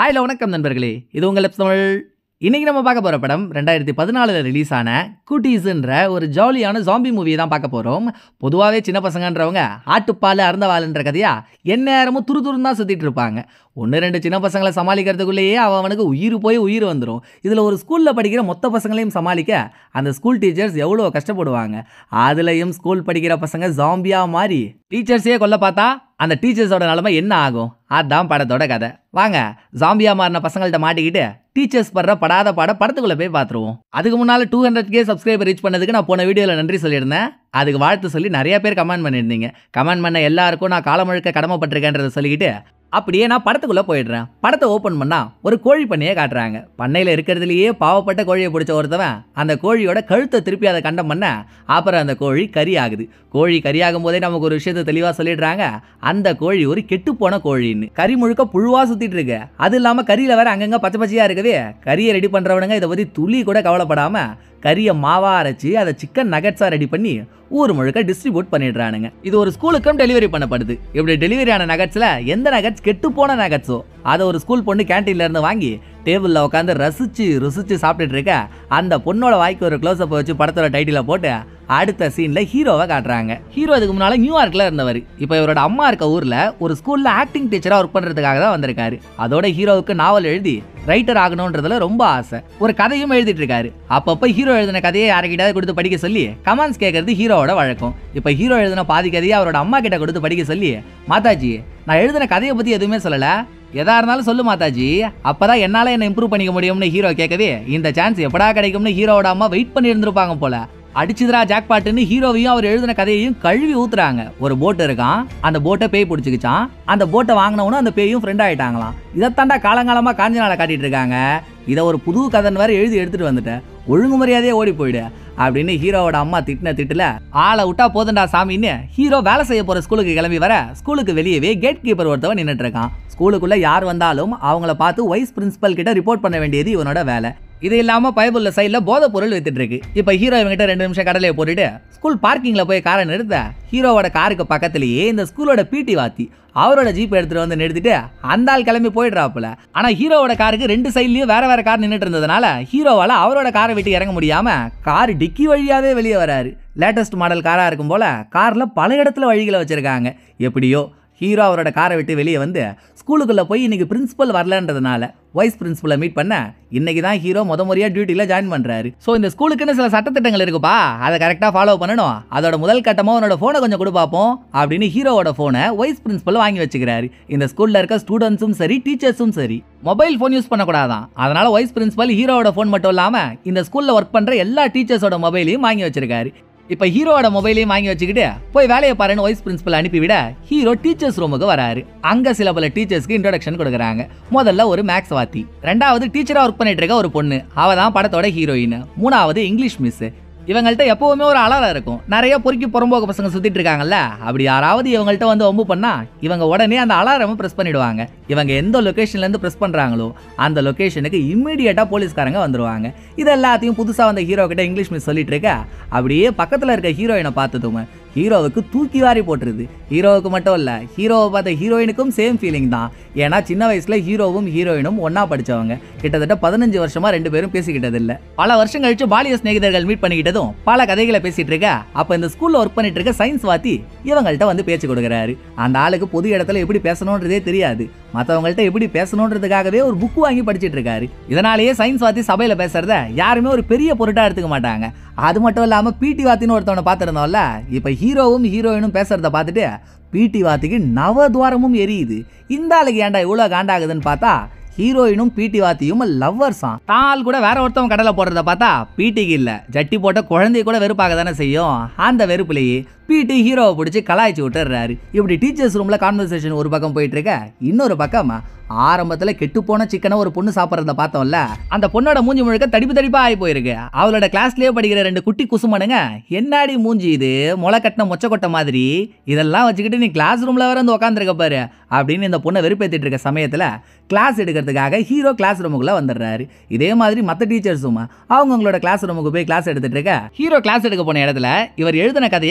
ஹாய்ல வணக்கம் நண்பர்களே இது உங்கள் Lips தமிழ் இன்னைக்கு நம்ம பார்க்க போகிற படம் ரெண்டாயிரத்தி பதினாலில் ரிலீஸ் ஆன குட்டீஸ்ன்ற ஒரு ஜாலியான ஜாம்பி மூவியை தான் பார்க்க போகிறோம் பொதுவாகவே சின்ன பசங்கன்றவங்க ஆட்டுப்பால் அறந்தவாளுன்ற கதையா எந்நேரமும் துரு துருன்னு தான் சுற்றிட்டு இருப்பாங்க ஒன்று ரெண்டு சின்ன பசங்களை சமாளிக்கிறதுக்குள்ளேயே அவன் அவனுக்கு உயிர் போய் உயிர் வந்துடும் இதில் ஒரு ஸ்கூலில் படிக்கிற மொத்த பசங்களையும் சமாளிக்க அந்த ஸ்கூல் டீச்சர்ஸ் எவ்வளோ கஷ்டப்படுவாங்க அதுலேயும் ஸ்கூல் படிக்கிற பசங்க ஜாம்பியாக மாறி டீச்சர்ஸே கொல்ல பார்த்தா அந்த டீச்சர்ஸோட நிலைமை என்ன ஆகும் அதான் படத்தோட கதை வாங்க ஜாம்பியா மாறின பசங்கள்ட்ட மாட்டிக்கிட்டு டீச்சர்ஸ் படுற படாத பாட படத்துக்குள்ள போய் பார்த்துருவோம் அதுக்கு முன்னால் two hundred K subscriber reach பண்ணதுக்கு நான் போன வீடியோவில் நன்றி சொல்லியிருந்தேன் அதுக்கு வாழ்த்து சொல்லி நிறைய பேர் கமெண்ட் பண்ணியிருந்தீங்க கமெண்ட் பண்ண எல்லாருக்கும் நான் காலம் முழுக்க கடமைப்பட்டிருக்கேன்றதை சொல்லிக்கிட்டு அப்படியே நான் படத்துக்குள்ளே போயிடுறேன் படத்தை ஓப்பன் பண்ணா ஒரு கோழி பண்ணையே காட்டுறாங்க பண்ணையில் இருக்கிறதுலையே பாவப்பட்ட கோழியை பிடிச்ச ஒருத்தவன் அந்த கோழியோட கழுத்தை திருப்பி அதை கண்டம் பண்ண அப்புறம் அந்த கோழி கறி ஆகுது கோழி கறியாகும் போதே நமக்கு ஒரு விஷயத்தை தெளிவாக சொல்லிடுறாங்க அந்த கோழி ஒரு கெட்டுப்போன கோழின்னு கறி முழுக்க புழுவாக சுற்றிட்டு இருக்கு அது இல்லாமல் கறியில் வேற அங்கங்கே பச்சை பச்சையாக இருக்கவே கறியை ரெடி பண்ணுறவனுங்க இதை பற்றி துளி கூட கவலைப்படாமல் கறியை மாவா அரைச்சி அதை சிக்கன் நகட்ஸாக ரெடி பண்ணி ஊர் முழுக்க டிஸ்ட்ரிபியூட் பண்ணிடுறானுங்க இது ஒரு ஸ்கூலுக்கும் டெலிவரி பண்ணப்படுது இப்படி டெலிவரி ஆன நகட்ஸில் எந்த நகட்ஸ் கெட்டு போன நகட்ஸோ அதை ஒரு ஸ்கூல் பொண்ணு கேன்டீன்ல இருந்து வாங்கி டேபிளில் உட்காந்து ரசிச்சு ருசிச்சு சாப்பிட்டுட்டு இருக்க அந்த பொண்ணோட வாய்க்கு ஒரு க்ளோஸ்அப் வச்சு படத்தோட டைட்டிலை போட்டு அடுத்த சீனில் ஹீரோவை காட்டுறாங்க ஹீரோ இதுக்கு முன்னால் நியூயார்க்கில் இருந்தவர் இப்போ இவரோட அம்மா இருக்க ஊரில் ஒரு ஸ்கூலில் ஆக்டிங் டீச்சராக ஒர்க் பண்ணுறதுக்காக தான் வந்திருக்காரு அதோட ஹீரோவுக்கு நாவல் எழுதி ரைட்டர் ஆகணுன்றதுல ரொம்ப ஆசை ஒரு கதையும் எழுதிட்டு இருக்காரு அப்பப்போ ஹீரோ எழுதின கதையை யார்கிட்டயாவது கொடுத்து படிக்க சொல்லி கமெண்ட்ஸ் கேட்கறது ஹீரோவோட வழக்கம் இப்போ ஹீரோ எழுதின பாதி கதையை அவரோட அம்மா கிட்ட கொடுத்து படிக்க சொல்லி மாதாஜி நான் எழுதின கதையை பற்றி எதுவுமே சொல்லலை எதா இருந்தாலும் சொல்லு மாதாஜி அப்பதான் என்னால என்ன இம்ப்ரூவ் பண்ணிக்க முடியும்னு ஹீரோ கேட்கவே இந்த சான்ஸ் எப்படா கிடைக்கும்னு ஹீரோவோட அம்மா வெயிட் பண்ணி இருந்திருப்பாங்க போல அடிச்சுதுரா ஜாக் பாட்டுன்னு ஹீரோவையும் அவர் எழுதின கதையையும் கழுவி ஊத்துறாங்க ஒரு போட் இருக்கான் அந்த போட்டை பேய் பிடிச்சிக்கிச்சான் அந்த போட்டை வாங்கினவனும் அந்த பேயும் ஃப்ரெண்ட் ஆயிட்டாங்களாம் இதைத்தாண்டா காலங்காலமா காஞ்ச நாளை காட்டிட்டு இருக்காங்க இதை ஒரு புது கதைன்னு வேற எழுதி எடுத்துட்டு வந்துட்டேன் ஒழுங்கு மரியாதையே ஓடி போயிடு அப்படின்னு ஹீரோவோட அம்மா திட்டின திட்டுல ஆளை விட்டா போதுண்டா சாமின்னு ஹீரோ வேலை செய்ய போற ஸ்கூலுக்கு கிளம்பி வர ஸ்கூலுக்கு வெளியவே கேட் கீப்பர் ஒருத்தவன் நின்னுட்டு இருக்கான் ஸ்கூலுக்குள்ள யார் வந்தாலும் அவங்கள பார்த்து வைஸ் பிரின்சிபல் கிட்ட ரிப்போர்ட் பண்ண வேண்டியது இவனோட வேலை இது இல்லாம பைபிள்ல சைடுல போதை பொருள் வித்துட்டு இருக்கு இப்ப ஹீரோ இவங்கிட்ட ரெண்டு நிமிஷம் கடலையை போட்டுட்டு ஸ்கூல் பார்க்கிங்ல போய் காரை நிறுத்த ஹீரோவோட காருக்கு பக்கத்துலயே இந்த ஸ்கூலோட பிடி வாத்தி அவரோட ஜீப் எடுத்துட்டு வந்து நிறுத்திட்டு அந்த ஆள் கிளம்பி போயிடுறாப்புல ஆனா ஹீரோவோட காருக்கு ரெண்டு சைட்லயும் வேற வேற கார் நின்றுட்டு இருந்ததுனால ஹீரோவால அவரோட காரை விட்டு இறங்க முடியாம கார் டிக்கி வழியாவே வெளியே வராரு லேட்டஸ்ட் மாடல் காரா இருக்கும் போல கார்ல பல இடத்துல வழிகளை வச்சிருக்காங்க எப்படியோ ஹீரோ அவரோட காரை விட்டு வெளியே வந்து ஸ்கூலுக்குள்ள போய் இன்னைக்கு பிரின்சிபல் வரலன்றதுனால வைஸ் பிரின்சிபலை மீட் பண்ண இன்னைக்கு தான் ஹீரோ முத முறையா டியூட்டியில் ஜாயின் பண்றாரு ஸோ இந்த ஸ்கூலுக்குன்னு சில சட்டத்திட்டங்கள் இருக்குப்பா அதை கரெக்டாக ஃபாலோ பண்ணணும் அதோட முதல் கட்டமாக உன்னோட ஃபோனை கொஞ்சம் கொடு பார்ப்போம் அப்படின்னு ஹீரோவோட ஃபோனை வைஸ் பிரின்சிபல் வாங்கி வச்சுக்கிறாரு இந்த ஸ்கூலில் இருக்க ஸ்டூடெண்ட்ஸும் சரி டீச்சர்ஸும் சரி மொபைல் ஃபோன் யூஸ் பண்ணக்கூடாதான் அதனால வைஸ் பிரின்சிபல் ஹீரோவோட ஃபோன் மட்டும் இல்லாமல் இந்த ஸ்கூலில் ஒர்க் பண்ணுற எல்லா டீச்சர்ஸோட மொபைலையும் வாங்கி வச்சிருக்காரு இப்போ ஹீரோவோட மொபைலையும் வாங்கி வச்சுக்கிட்டு போய் வேலையை பாருன்னு வைஸ் பிரின்சிபல் அனுப்பிவிட ஹீரோ டீச்சர்ஸ் ரூமுக்கு வராரு அங்க சில பல டீச்சர்ஸ்க்கு இன்ட்ரோடக்ஷன் கொடுக்குறாங்க முதல்ல ஒரு மேக்ஸ் வாத்தி ரெண்டாவது டீச்சரா ஒர்க் பண்ணிட்டு இருக்க ஒரு பொண்ணு அவ தான் படத்தோட ஹீரோயின் மூணாவது இங்கிலீஷ் மிஸ் இவங்கள்ட்ட எப்பவுமே ஒரு அலாரம் இருக்கும் நிறைய பொறுக்கி புறம்போக்கு பசங்க சுத்திட்டு இருக்காங்கல்ல அப்படி யாராவது இவங்கள்ட்ட வந்து வம்பு பண்ணா இவங்க உடனே அந்த அலாரம் பிரஸ் பண்ணிடுவாங்க இவங்க எந்த லொகேஷன்ல இருந்து பிரஸ் பண்றாங்களோ அந்த லொகேஷனுக்கு இம்மிடியட்டா போலீஸ்காரங்க வந்துருவாங்க இது எல்லாத்தையும் புதுசா வந்த ஹீரோ கிட்ட இங்கிலீஷ் மிஸ் சொல்லிட்டு இருக்க அப்படியே பக்கத்துல இருக்க ஹீரோயினை பார்த்ததும் ஹீரோவுக்கு தூக்கி வாரி போட்டுருது ஹீரோவுக்கு மட்டும் இல்ல ஹீரோவை பார்த்த ஹீரோயினுக்கும் சேம் ஃபீலிங் தான் ஏன்னா சின்ன வயசுல ஹீரோவும் ஹீரோயினும் ஒண்ணா படிச்சவங்க கிட்டத்தட்ட பதினஞ்சு வருஷமா ரெண்டு பேரும் பேசிக்கிட்டது இல்ல பல வருஷம் கழிச்சு பாலிய சிநேகிதர்கள் மீட் பண்ணிக்கிட்டதும் பல கதைகளை பேசிட்டு இருக்க அப்ப இந்த ஸ்கூல்ல ஒர்க் பண்ணிட்டு இருக்க சயின்ஸ் வாத்தி இவங்கள்ட்ட வந்து பேச்சு கொடுக்குறாரு அந்த ஆளுக்கு பொது இடத்துல எப்படி பேசணுன்றதே தெரியாது மற்றவங்கள்ட்ட எப்படி பேசணுன்றதுக்காகவே ஒரு புக் வாங்கி படிச்சிட்டு இருக்காரு இதனாலேயே சயின்ஸ் வாத்தி சபையில பேசுறத யாருமே ஒரு பெரிய பொருட்டா எடுத்துக்க மாட்டாங்க அது மட்டும் இல்லாம பிடி வாத்தின்னு ஒருத்தவனை பார்த்துருந்தோம்ல இப்ப ஹீரோவும் ஹீரோயினும் பேசுறத பார்த்துட்டு பிடி வாத்திக்கு நவதுவாரமும் எரியுது இந்த ஆளுக்கு ஏன்டா இவ்வளோ காண்டாகுதுன்னு பார்த்தா ஹீரோயினும் பிடி வாத்தியும் லவ்வர்ஸாம் தால் கூட வேற ஒருத்தவன் கடலை போடுறத பார்த்தா பிடிக்கு இல்ல ஜட்டி போட்ட குழந்தைய கூட வெறுப்பாக தானே செய்யும் அந்த வெறுப்புலேயே பிடி ஹீரோவை பிடிச்சி கலாய்ச்சி விட்டுறாரு இப்படி டீச்சர்ஸ் ரூம்ல கான்வர்சேஷன் ஒரு பக்கம் போயிட்டு இருக்க இன்னொரு பக்கம் ஆரம்பத்துல கெட்டு போன சிக்கனை ஒரு பொண்ணு சாப்பிட்றத பார்த்தோம்ல அந்த பொண்ணோட மூஞ்சி முழுக்க தடிப்பு தடிப்பா ஆகி போயிருக்கு அவளோட கிளாஸ்லயே படிக்கிற ரெண்டு குட்டி குசுமனுங்க என்னாடி மூஞ்சி இது முளை கட்டின மொச்ச கொட்டை மாதிரி இதெல்லாம் வச்சுக்கிட்டு நீ கிளாஸ் ரூம்ல வேற வந்து உட்காந்துருக்க பாரு அப்படின்னு இந்த பொண்ணை வெறுப்பேத்திட்டு இருக்க சமயத்துல கிளாஸ் எடுக்கிறதுக்காக ஹீரோ கிளாஸ் ரூமுக்குள்ள வந்துடுறாரு இதே மாதிரி மற்ற டீச்சர்ஸும் அவங்கவுங்களோட கிளாஸ் ரூமுக்கு போய் கிளாஸ் எடுத்துட்டு இருக்க ஹீரோ கிளாஸ் எடுக்க போன இடத்துல இவர் எழுதின கதையை கிளாஸ்ல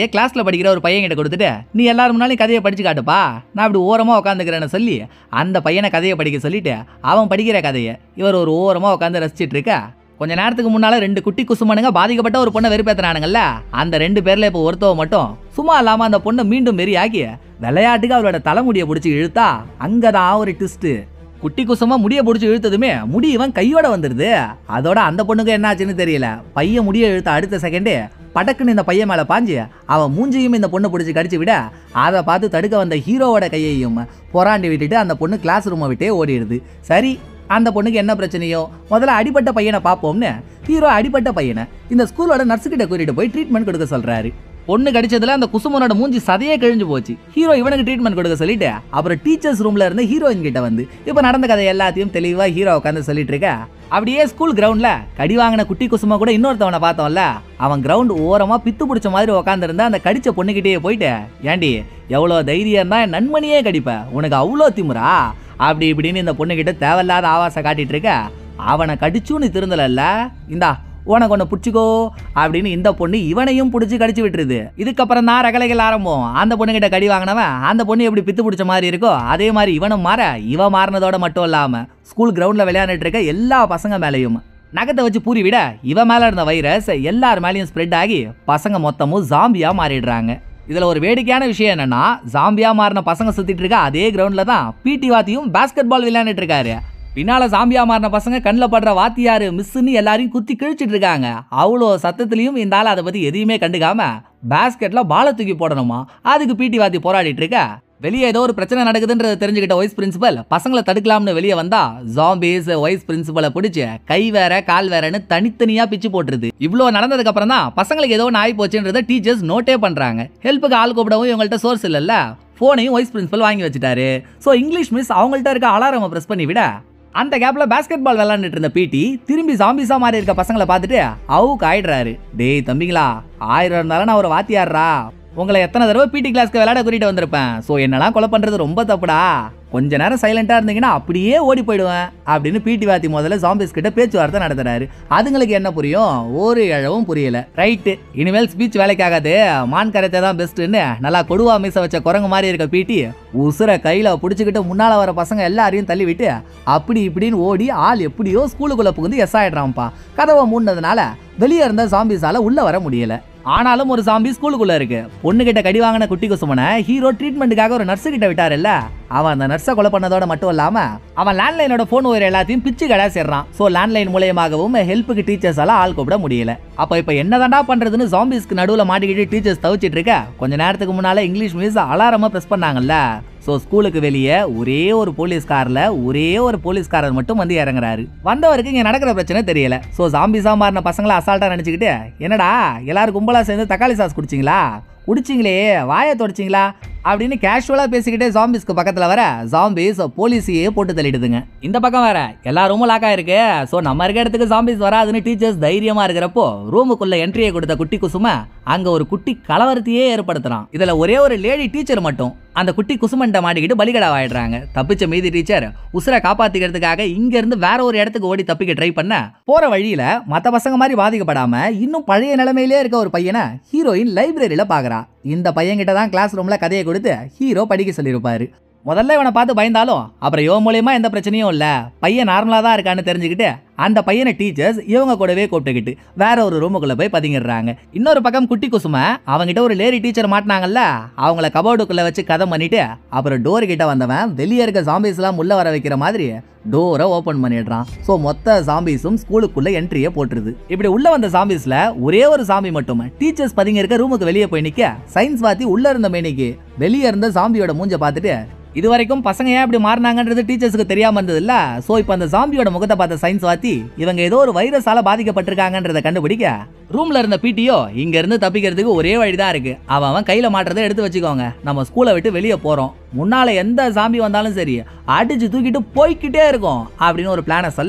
படிக்கிற ஒரு பையன் கிட்ட கொடுத்துட்டு நீ எல்லாரும் முன்னாலையும் கதையை படிச்சு காட்டுப்பா நான் இப்படி ஓரமா உட்காந்துக்கிறேன்னு சொல்லி அந்த பையனை கதையை படிக்க சொல்லிட்டு அவன் படிக்கிற கதையை இவர் ஒரு ஓரமா உட்காந்து ரசிச்சிட்டு இருக்க கொஞ்ச நேரத்துக்கு முன்னால ரெண்டு குட்டி குசுமனுங்க பாதிக்கப்பட்ட ஒரு பொண்ணை வெறுப்பேத்துனானுங்கல்ல அந்த ரெண்டு பேர்ல இப்போ ஒருத்தவ மட்டும் சும்மா இல்லாம அந்த பொண்ணை மீண்டும் வெறியாக்கி விளையாட்டுக்கு அவளோட தலைமுடியை பிடிச்சி இழுத்தா அங்கதான் ஒரு ட்விஸ்ட் குட்டி குசுமா முடிய பிடிச்சி இழுத்ததுமே முடி இவன் கையோட வந்துருது அதோட அந்த பொண்ணுக்கு என்னாச்சுன்னு தெரியல பையன் முடிய இழுத்த அடுத்த செகண்டே படக்குன்னு இந்த பையன் மேல பாஞ்சு அவன் மூஞ்சியும் இந்த பொண்ணு பிடிச்சி கடிச்சு விட அதை பார்த்து தடுக்க வந்த ஹீரோவோட கையையும் புறாண்டி விட்டுட்டு அந்த பொண்ணு கிளாஸ் ரூமை விட்டே ஓடிடுது சரி அந்த பொண்ணுக்கு என்ன பிரச்சனையோ முதல்ல அடிபட்ட பையனை பார்ப்போம்னு ஹீரோ அடிபட்ட பையனை இந்த ஸ்கூலோட நர்ஸுக்கிட்ட கூட்டிட்டு போய் ட்ரீட்மெண்ட் கொடுக்க சொல்றாரு பொண்ணு கடிச்சதுல அந்த குசுமனோட மூஞ்சி சதையே கிழிஞ்சு போச்சு ஹீரோ இவனுக்கு ட்ரீட்மெண்ட் கொடுக்க சொல்லிட்டு அப்புறம் டீச்சர்ஸ் ரூம்ல இருந்து ஹீரோயின் கிட்ட வந்து இப்போ நடந்த கதை எல்லாத்தையும் தெளிவா ஹீரோ உட்காந்து சொல்லிட்டு இருக்க அப்படியே ஸ்கூல் கிரவுண்ட்ல கடி வாங்கின குட்டி குசுமா கூட இன்னொருத்தவனை பார்த்தோம்ல அவன் கிரவுண்ட் ஓரமா பித்து பிடிச்ச மாதிரி உட்காந்துருந்தா அந்த கடிச்ச பொண்ணுகிட்டயே போயிட்டு ஏண்டி எவ்வளோ தைரியம் தான் என் நண்பனையே கடிப்ப உனக்கு அவ்வளோ திமுறா அப்படி இப்படின்னு இந்த பொண்ணுகிட்ட தேவையில்லாத ஆவாசை காட்டிட்டு இருக்க அவனை கடிச்சுன்னு திருந்தலல்ல இந்தா உனக்கு ஒன்று பிடிச்சிக்கோ அப்படின்னு இந்த பொண்ணு இவனையும் பிடிச்சி கடிச்சு விட்டுருது இதுக்கப்புறம் தான் ரகலைகள் ஆரம்பம் அந்த பொண்ணுகிட்ட கடி வாங்கினவன் அந்த பொண்ணு எப்படி பித்து பிடிச்ச மாதிரி இருக்கோ அதே மாதிரி இவனும் மாற இவன் மாறினதோட மட்டும் இல்லாமல் ஸ்கூல் கிரவுண்டில் விளையாண்டுட்டு இருக்க எல்லா பசங்க மேலேயும் நகத்தை வச்சு பூரி விட இவன் மேலே இருந்த வைரஸ் எல்லார் மேலேயும் ஸ்ப்ரெட் ஆகி பசங்க மொத்தமும் ஜாம்பியாக மாறிடுறாங்க இதுல ஒரு வேடிக்கையான விஷயம் என்னன்னா ஜாம்பியா மாறின பசங்க சுத்திட்டு இருக்க அதே கிரவுண்ட்ல தான் பிடி வாத்தியும் பாஸ்கெட் பால் விளையாண்டுட்டு இருக்காரு பின்னால ஜாம்பியா மாறின பசங்க கண்ணில் படுற வாத்தியாரு மிஸ்ஸுன்னு எல்லாரையும் குத்தி கிழிச்சிட்டு இருக்காங்க அவ்வளோ சத்தத்துலயும் இந்த ஆள் அதை பத்தி எதையுமே கண்டுக்காம பாஸ்கெட்ல பாலை தூக்கி போடணுமா அதுக்கு பிடி வாத்தி போராடிட்டு இருக்க வெளியே ஏதோ ஒரு பிரச்சனை நடக்குதுன்றத தெரிஞ்சுக்கிட்ட வைஸ் பிரின்சிபல் பசங்களை தடுக்கலாம்னு வெளியே வந்தா ஜாம்பிஸ் வைஸ் பிரின்சிபலை பிடிச்சு கை வேற கால் வேறன்னு தனித்தனியா பிச்சு போட்டுருது இவ்வளோ நடந்ததுக்கு அப்புறம் தான் பசங்களுக்கு ஏதோ ஒன்று ஆகி போச்சுன்றத டீச்சர்ஸ் நோட்டே பண்றாங்க ஹெல்ப்புக்கு ஆள் கூப்பிடவும் இவங்கள்ட்ட சோர்ஸ் இல்லைல்ல ஃபோனையும் வைஸ் பிரின்சிபல் வாங்கி வச்சுட்டாரு ஸோ இங்கிலீஷ் மிஸ் அவங்கள்ட்ட இருக்க அலாரமை ப்ரெஸ் பண்ணி விட அந்த கேப்ல பாஸ்கெட் பால் விளையாண்டுட்டு இருந்த பிடி திரும்பி ஜாம்பிஸா மாறி இருக்க பசங்களை பார்த்துட்டு அவுக்கு ஆயிடுறாரு டேய் தம்பிங்களா ஆயிரம் இருந்தாலும் நான் ஒரு வாத்தியாடுறா உங்களை எத்தனை தடவை பிடி கிளாஸ்க்கு விளையாட கூட்டிட்டு வந்திருப்பேன் ஸோ என்னெல்லாம் கொலை பண்றது ரொம்ப தப்புடா கொஞ்ச நேரம் சைலண்டா இருந்தீங்கன்னா அப்படியே ஓடி போயிடுவேன் அப்படின்னு பிடி வாத்தி முதல்ல ஜாம்பிஸ் கிட்ட பேச்சுவார்த்தை நடத்துறாரு அதுங்களுக்கு என்ன புரியும் ஒரு இழவும் புரியல ரைட்டு இனிமேல் ஸ்பீச் வேலைக்காகாது மான் கரத்தை தான் பெஸ்ட்டுன்னு நல்லா கொடுவா மீச வச்ச குரங்கு மாதிரி இருக்க பிடி உசுர கையில பிடிச்சிக்கிட்டு முன்னால வர பசங்க எல்லாரையும் தள்ளி விட்டு அப்படி இப்படின்னு ஓடி ஆள் எப்படியோ ஸ்கூலுக்குள்ள புகுந்து எஸ் ஆயிடுறான்ப்பா கதவை மூடினதுனால வெளியே இருந்த ஜாம்பிஸால உள்ள வர முடியல ஆனாலும் ஒரு சாம்பி ஸ்கூலுக்குள்ள இருக்கு பொண்ணு கிட்ட கடி வாங்கின குட்டி குசுமனை ஹீரோ ட்ரீட்மெண்ட்டுக்காக ஒரு நர்ஸு கிட்ட விட்டாருல்ல அவன் அந்த நர்ஸை கொலை பண்ணதோட மட்டும் இல்லாம அவன் லேண்ட்லைனோட போன் ஒயர் எல்லாத்தையும் பிச்சு கடை சேர்றான் ஸோ லேண்ட்லைன் மூலியமாகவும் ஹெல்ப்புக்கு டீச்சர்ஸ் எல்லாம் ஆள் கூப்பிட முடியல அப்போ இப்போ என்னதாண்டா பண்றதுன்னு ஜாம்பிஸ்க்கு நடுவில் மாட்டிக்கிட்டு டீச்சர்ஸ் தவிச்சிட்டு இருக்க கொஞ்ச நேரத்துக்கு முன்னால இங்கிலீஷ் மிஸ் அலாரமா ப்ரெஸ் பண்ணாங்கல்ல ஸோ ஸ்கூலுக்கு வெளியே ஒரே ஒரு போலீஸ் கார்ல ஒரே ஒரு போலீஸ்காரர் மட்டும் வந்து இறங்குறாரு வந்தவருக்கு இங்க நடக்கிற பிரச்சனை தெரியல ஸோ ஜாம்பிஸா மாறின பசங்களை அசால்ட்டா நினைச்சுக்கிட்டு என்னடா எல்லாரும் கும்பலா சேர்ந்து தக்காளி சாஸ் குடிச்சிங்களா குடிச்சிங்களே வாயை தொடச்சிங்களா அப்படின்னு கேஷுவலா பேசிக்கிட்டே ஜாம்பிஸ்க்கு பக்கத்துல வர ஜாம்பிஸ் போலீஸையே போட்டு தள்ளிடுதுங்க இந்த பக்கம் வேற எல்லா ரூமும் லாக் ஆயிருக்கு ஸோ நம்ம இருக்க இடத்துக்கு ஜாம்பிஸ் வராதுன்னு டீச்சர்ஸ் தைரியமா இருக்கிறப்போ ரூமுக்குள்ள என்ட்ரியை கொடுத்த குட்டி குசும அங்க ஒரு குட்டி கலவரத்தையே ஏற்படுத்துறான் இதுல ஒரே ஒரு லேடி டீச்சர் மட்டும் அந்த குட்டி குசுமன்ட்ட மாட்டிக்கிட்டு பலிகடாவாயிடுறாங்க தப்பிச்ச மீதி டீச்சர் உசுரை காப்பாத்திக்கிறதுக்காக இங்க இருந்து வேற ஒரு இடத்துக்கு ஓடி தப்பிக்க ட்ரை பண்ண போற வழியில மத்த பசங்க மாதிரி பாதிக்கப்படாம இன்னும் பழைய நிலைமையிலே இருக்க ஒரு பையனை ஹீரோயின் லைப்ரரியில பாக்குறா இந்த பையன்கிட்ட தான் கிளாஸ் ரூம்ல கதையை கொடுத்து ஹீரோ படிக்க சொல்லியிருப்பாரு முதல்ல இவனை பார்த்து பயந்தாலும் அப்புறம் இவன் மூலியமா எந்த பிரச்சனையும் இல்ல பையன் நார்மலா தான் இருக்கான்னு தெரிஞ்சுக்கிட்டு அந்த பையனை டீச்சர்ஸ் இவங்க கூடவே கூப்பிட்டுக்கிட்டு வேற ஒரு ரூமுக்குள்ள போய் பதுங்கிடுறாங்க இன்னொரு பக்கம் குட்டி குசும அவங்கிட்ட ஒரு லேடி டீச்சர் மாட்டினாங்கல்ல அவங்கள கபோர்டுக்குள்ள வச்சு கதை பண்ணிட்டு அப்புறம் டோர் கிட்ட வந்தவன் வெளியே இருக்க ஜாம்பிஸ் எல்லாம் உள்ள வர வைக்கிற மாதிரி டோரை ஓபன் பண்ணிடுறான் ஸோ மொத்த ஜாம்பிஸும் ஸ்கூலுக்குள்ள என்ட்ரியை போட்டுருது இப்படி உள்ள வந்த ஜாம்பிஸ்ல ஒரே ஒரு சாம்பி மட்டும் டீச்சர்ஸ் பதுங்கி இருக்க ரூமுக்கு வெளியே போய் நிக்க சயின்ஸ் வாத்தி உள்ள இருந்த மேனிக்கு வெளியே இருந்த சாம்பியோட மூஞ்ச பார்த்துட்டு இது வரைக்கும் பசங்க ஏன் இப்படி மாறினாங்கன்றது டீச்சர்ஸுக்கு தெரியாம இருந்ததுல்ல சோ இப்போ அந்த ஜாம்பியோட முகத்தை பார்த்த சயின்ஸ் வாத்தி இவங்க ஏதோ ஒரு வைரஸால பாதிக்கப்பட்டிருக்காங்கன்றத கண்டுபிடிக்க ரூம்ல இருந்த பிடிஓ இங்க இருந்து தப்பிக்கிறதுக்கு ஒரே வழிதான் இருக்கு அவன் அவன் கையில மாட்டுறதை எடுத்து வச்சுக்கோங்க நம்ம ஸ்கூலை விட்டு வெளியே போறோம் முன்னால எந்த சாம்பி வந்தாலும் சரி அடிச்சு தூக்கிட்டு போய்க்கிட்டே இருக்கும் அப்படின்னு ஒரு பிளானை சொல்ல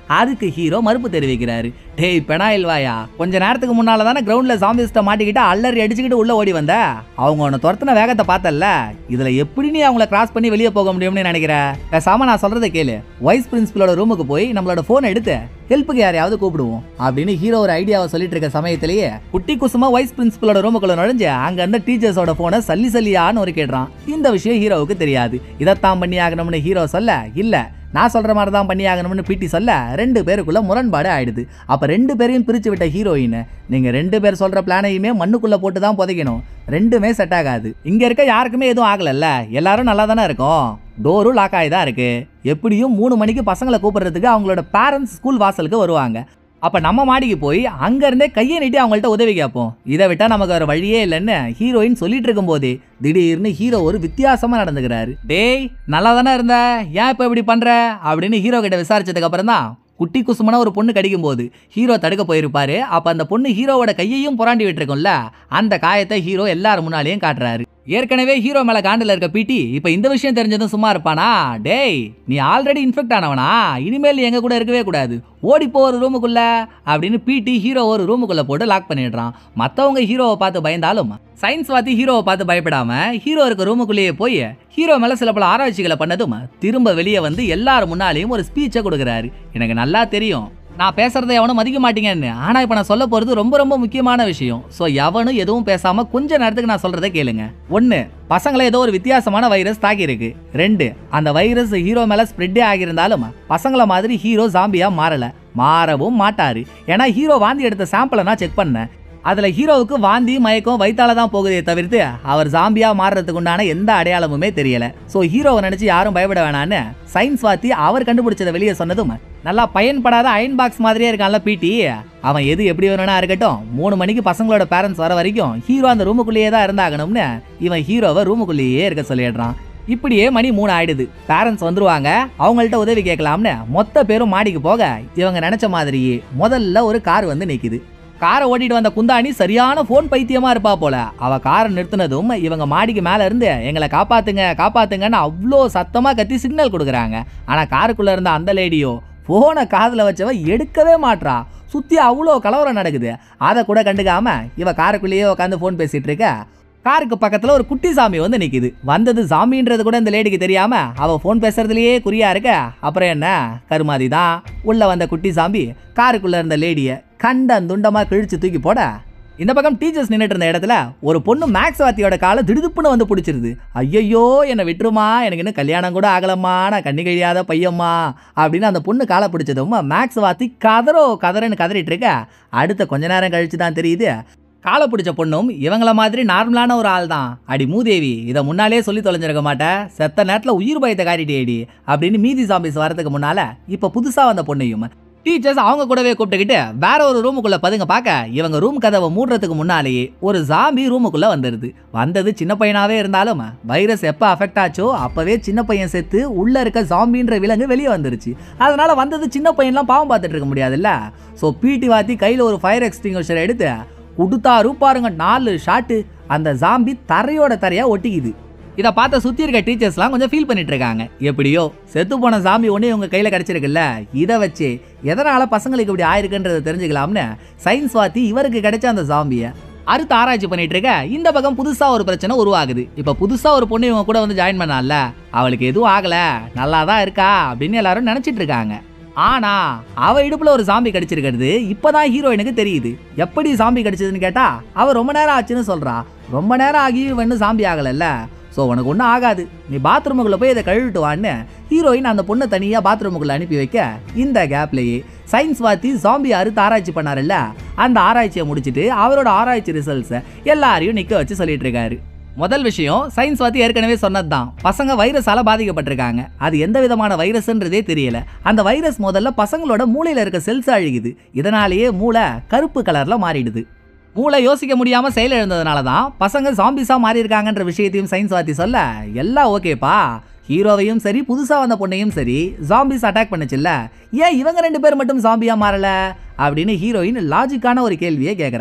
அதுக்கு ஹீரோ மறுப்பு தெரிவிக்கிறாரு டேய் பெனாயில் வாயா கொஞ்ச நேரத்துக்கு முன்னால தானே கிரவுண்ட்ல சாம்பிஸ்ட மாட்டிக்கிட்டு அல்லறி அடிச்சுக்கிட்டு உள்ள ஓடி வந்த அவங்க உன்னை துரத்துன வேகத்தை பார்த்தல்ல இதுல எப்படி நீ அவங்கள கிராஸ் பண்ணி வெளியே போக முடியும்னு நினைக்கிற பேசாம நான் சொல்றதை கேளு வைஸ் பிரின்சிபலோட ரூமுக்கு போய் நம்மளோட போன் எடுத்து ஹெல்ப்புக்கு யாரையாவது கூப்பிடுவோம் அப்படின்னு ஹீரோ ஒரு ஐடியாவை சொல்லிட்டு இருக்க சமயத்திலேயே குட்டி குசுமா வைஸ் பிரின்சிபலோட ரூமுக்குள்ள நுழைஞ்சு அங்க இருந்த டீச்சர்ஸோட போனை சல்லி சல்லியான்னு ஒரு கேடுறான் இந்த விஷயம் ஹீரோவுக்கு தெரியாது இதைத்தான் பண்ணி ஆகணும்னு ஹீரோ சொல்ல இல்ல நான் சொல்ற மாதிரி தான் பண்ணி ஆகணும்னு பிடி சொல்ல ரெண்டு பேருக்குள்ள முரண்பாடு ஆயிடுது அப்ப ரெண்டு பேரையும் பிரிச்சு விட்ட ஹீரோயின் நீங்க ரெண்டு பேர் சொல்ற பிளானையுமே மண்ணுக்குள்ள போட்டு தான் புதைக்கணும் ரெண்டுமே செட் ஆகாது இங்க இருக்க யாருக்குமே எதுவும் ஆகலல்ல எல்லாரும் நல்லா தானே இருக்கும் டோரும் லாக் ஆகி தான் இருக்கு எப்படியும் மூணு மணிக்கு பசங்களை கூப்பிடுறதுக்கு அவங்களோட பேரண்ட்ஸ் ஸ்கூல் வாசலுக்கு வருவாங்க அப்ப நம்ம மாடிக்கு போய் அங்க இருந்தே கையை நீட்டி அவங்கள்ட்ட உதவி கேட்போம் இதை விட்டா நமக்கு வேற வழியே இல்லைன்னு ஹீரோயின் சொல்லிட்டு இருக்கும் போதே திடீர்னு ஹீரோ ஒரு வித்தியாசமா நடந்துக்கிறாரு டேய் நல்லா தானே இருந்த ஏன் இப்ப இப்படி பண்ற அப்படின்னு ஹீரோ கிட்ட விசாரிச்சதுக்கு அப்புறம் தான் குட்டி குசுமனா ஒரு பொண்ணு கடிக்கும் போது ஹீரோ தடுக்க போயிருப்பாரு அப்ப அந்த பொண்ணு ஹீரோவோட கையையும் புராண்டி விட்டுருக்கும்ல அந்த காயத்தை ஹீரோ எல்லார் முன்னாலேயும் காட்டுறாரு ஏற்கனவே ஹீரோ மேல காண்டில் இருக்க பிடி இப்ப இந்த விஷயம் தெரிஞ்சதும் சும்மா இருப்பானா டேய் நீ ஆல்ரெடி இன்ஃபெக்ட் ஆனவனா இனிமேல் நீ எங்க கூட இருக்கவே கூடாது ஓடிப்போ ஒரு ரூமுக்குள்ள அப்படின்னு பிடி ஹீரோ ஒரு ரூமுக்குள்ள போட்டு லாக் பண்ணிடுறான் மத்தவங்க ஹீரோவை பார்த்து பயந்தாலும் சயின்ஸ் வாத்தி ஹீரோவை பார்த்து பயப்படாம ஹீரோ இருக்க ரூமுக்குள்ளேயே போய் ஹீரோ மேல சில பல ஆராய்ச்சிகளை பண்ணதும் திரும்ப வெளியே வந்து எல்லார் முன்னாலேயும் ஒரு ஸ்பீச்சை கொடுக்குறாரு எனக்கு நல்லா தெரியும் நான் பேசுறதை எவனும் மதிக்க மாட்டீங்கன்னு ஆனா இப்ப நான் சொல்ல போறது ரொம்ப ரொம்ப முக்கியமான விஷயம் சோ எவனும் எதுவும் பேசாம கொஞ்ச நேரத்துக்கு நான் சொல்றதை கேளுங்க ஒன்னு பசங்களை ஏதோ ஒரு வித்தியாசமான வைரஸ் தாக்கி இருக்கு ரெண்டு அந்த வைரஸ் ஹீரோ மேல ஸ்ப்ரெட்டே ஆகியிருந்தாலும் பசங்கள மாதிரி ஹீரோ ஜாம்பியா மாறல மாறவும் மாட்டாரு ஏன்னா ஹீரோ வாந்தி எடுத்த சாம்பிளை நான் செக் பண்ணேன் அதுல ஹீரோவுக்கு வாந்தி மயக்கம் வயித்தால தான் போகுதே தவிர்த்து அவர் ஜாம்பியா மாறுறதுக்கு உண்டான எந்த அடையாளமுமே தெரியல சோ ஹீரோவை நினைச்சு யாரும் பயப்பட வேணான்னு சயின்ஸ் வாத்தி அவர் கண்டுபிடிச்சதை வெளியே சொன்னதும் நல்லா பயன்படாத அயன் பாக்ஸ் மாதிரியே இருக்கான்ல பிடி அவன் எது எப்படி வேணும்னா இருக்கட்டும் மூணு மணிக்கு பசங்களோட பேரண்ட்ஸ் வர வரைக்கும் ஹீரோ அந்த ரூமுக்குள்ளேயே தான் இருந்தாகணும்னு இவன் ஹீரோவை ரூமுக்குள்ளேயே இருக்க சொல்லிடுறான் இப்படியே மணி மூணு ஆயிடுது பேரண்ட்ஸ் வந்துருவாங்க அவங்கள்ட்ட உதவி கேட்கலாம்னு மொத்த பேரும் மாடிக்கு போக இவங்க நினைச்ச மாதிரியே முதல்ல ஒரு கார் வந்து நிக்குது காரை ஓட்டிட்டு வந்த குந்தாணி சரியான போன் பைத்தியமா இருப்பா போல அவ காரை நிறுத்தினதும் இவங்க மாடிக்கு மேல இருந்து எங்களை காப்பாத்துங்க காப்பாத்துங்கன்னு அவ்வளோ சத்தமா கத்தி சிக்னல் கொடுக்குறாங்க ஆனா காருக்குள்ள இருந்த அந்த லேடியோ போனை காதுல வச்சவ எடுக்கவே மாட்றா சுத்தி அவ்வளோ கலவரம் நடக்குது அதை கூட கண்டுக்காம இவ காருக்குள்ளேயே உட்காந்து ஃபோன் பேசிட்டு இருக்க காருக்கு பக்கத்துல ஒரு குட்டி சாமி வந்து நிக்குது வந்தது சாமின்றது கூட இந்த லேடிக்கு தெரியாம அவ ஃபோன் பேசுறதுலயே குறியா இருக்க அப்புறம் என்ன கருமாதி தான் உள்ள வந்த குட்டி சாமி காருக்குள்ள இருந்த லேடிய கண்டன் துண்டமா கிழிச்சு தூக்கி போட இந்த பக்கம் டீச்சர்ஸ் நின்னுட்டு இருந்த இடத்துல ஒரு பொண்ணு மேக்ஸ் வாத்தியோட காலை திடுதுப்புன்னு வந்து பிடிச்சிருது ஐயையோ என்னை விட்டுருமா எனக்கு இன்னும் கல்யாணம் கூட ஆகலம்மா நான் கண்ணி கழியாத பையம்மா அப்படின்னு அந்த பொண்ணு காலை பிடிச்சதும் மேக்ஸ் வாத்தி கதறோ கதறன்னு கதறிட்டு இருக்க அடுத்த கொஞ்ச நேரம் கழிச்சு தான் தெரியுது காலை பிடிச்ச பொண்ணும் இவங்கள மாதிரி நார்மலான ஒரு ஆள் தான் அடி மூதேவி இதை முன்னாலே சொல்லி தொலைஞ்சிருக்க மாட்டேன் செத்த நேரத்தில் உயிர் பயத்தை காட்டிட்டேடி அப்படின்னு மீதி சாம்பிஸ் வரதுக்கு முன்னால இப்போ புதுசாக வந்த பொண்ணையும் டீச்சர்ஸ் அவங்க கூடவே கூப்பிட்டுக்கிட்டு வேற ஒரு ரூமுக்குள்ள பதுங்க பார்க்க இவங்க ரூம் கதவை மூடுறதுக்கு முன்னாலேயே ஒரு ஜாம்பி ரூமுக்குள்ள வந்துருது வந்தது சின்ன பையனாவே இருந்தாலும் வைரஸ் எப்போ அஃபெக்ட் ஆச்சோ அப்பவே சின்ன பையன் செத்து உள்ள இருக்க ஜாம்பின்ற விலங்கு வெளியே வந்துருச்சு அதனால வந்தது சின்ன பையன்லாம் பாவம் பார்த்துட்டு இருக்க முடியாதுல்ல ஸோ பீட்டி வாத்தி கையில் ஒரு ஃபயர் எக்ஸ்டிங்விஷர் எடுத்து கொடுத்தாரு பாருங்க நாலு ஷாட்டு அந்த ஜாம்பி தரையோட தரையா ஒட்டிக்குது இதை பார்த்த சுத்தி இருக்க டீச்சர்ஸ்லாம் கொஞ்சம் ஃபீல் பண்ணிட்டு இருக்காங்க எப்படியோ செத்து போன சாமி ஒன்று இவங்க கையில் கிடைச்சிருக்குல்ல இதை வச்சு எதனால பசங்களுக்கு இப்படி ஆயிருக்குன்றதை தெரிஞ்சுக்கலாம்னு சயின்ஸ் வாத்தி இவருக்கு கிடைச்ச அந்த சாம்பியை அறுத்து ஆராய்ச்சி பண்ணிட்டு இருக்க இந்த பக்கம் புதுசா ஒரு பிரச்சனை உருவாகுது இப்ப புதுசா ஒரு பொண்ணு இவங்க கூட வந்து ஜாயின் பண்ணால அவளுக்கு எதுவும் ஆகல நல்லா தான் இருக்கா அப்படின்னு எல்லாரும் நினைச்சிட்டு இருக்காங்க ஆனா அவ இடுப்புல ஒரு சாம்பி கடிச்சிருக்கிறது இப்பதான் ஹீரோயினுக்கு தெரியுது எப்படி சாம்பி கடிச்சதுன்னு கேட்டா அவ ரொம்ப நேரம் ஆச்சுன்னு சொல்றா ரொம்ப நேரம் ஆகி இவன் சாம்பி ஆகலைல்ல ஸோ உனக்கு ஒன்றும் ஆகாது நீ பாத்ரூமுக்குள்ளே போய் இதை கழுவிட்டு வான்னு ஹீரோயின் அந்த பொண்ணை தனியாக பாத்ரூமுக்குள்ளே அனுப்பி வைக்க இந்த கேப்லேயே சயின்ஸ் வாத்தி ஜாம்பி அறுத்து ஆராய்ச்சி பண்ணாருல்ல அந்த ஆராய்ச்சியை முடிச்சிட்டு அவரோட ஆராய்ச்சி ரிசல்ட்ஸை எல்லாரையும் நிற்க வச்சு சொல்லிட்டு இருக்காரு முதல் விஷயம் சயின்ஸ் வாத்தி ஏற்கனவே சொன்னது தான் பசங்க வைரஸால பாதிக்கப்பட்டிருக்காங்க அது எந்த விதமான வைரஸ்ன்றதே தெரியல அந்த வைரஸ் முதல்ல பசங்களோட மூளையில இருக்க செல்ஸ் அழுகுது இதனாலேயே மூளை கருப்பு கலர்ல மாறிடுது மூளை யோசிக்க முடியாம செயல் எழுந்ததுனால தான் பசங்க ஜாம்பிஸா மாறி இருக்காங்கன்ற விஷயத்தையும் சயின்ஸ் வாத்தி சொல்ல எல்லாம் ஓகேப்பா ஹீரோவையும் சரி புதுசா வந்த பொண்ணையும் சரி ஜாம்பிஸ் அட்டாக் பண்ணுச்சுல்ல ஏன் இவங்க ரெண்டு பேர் மட்டும் ஜாம்பியா மாறல அப்படின்னு ஹீரோயின் லாஜிக்கான ஒரு கேள்வியை கேட்குறா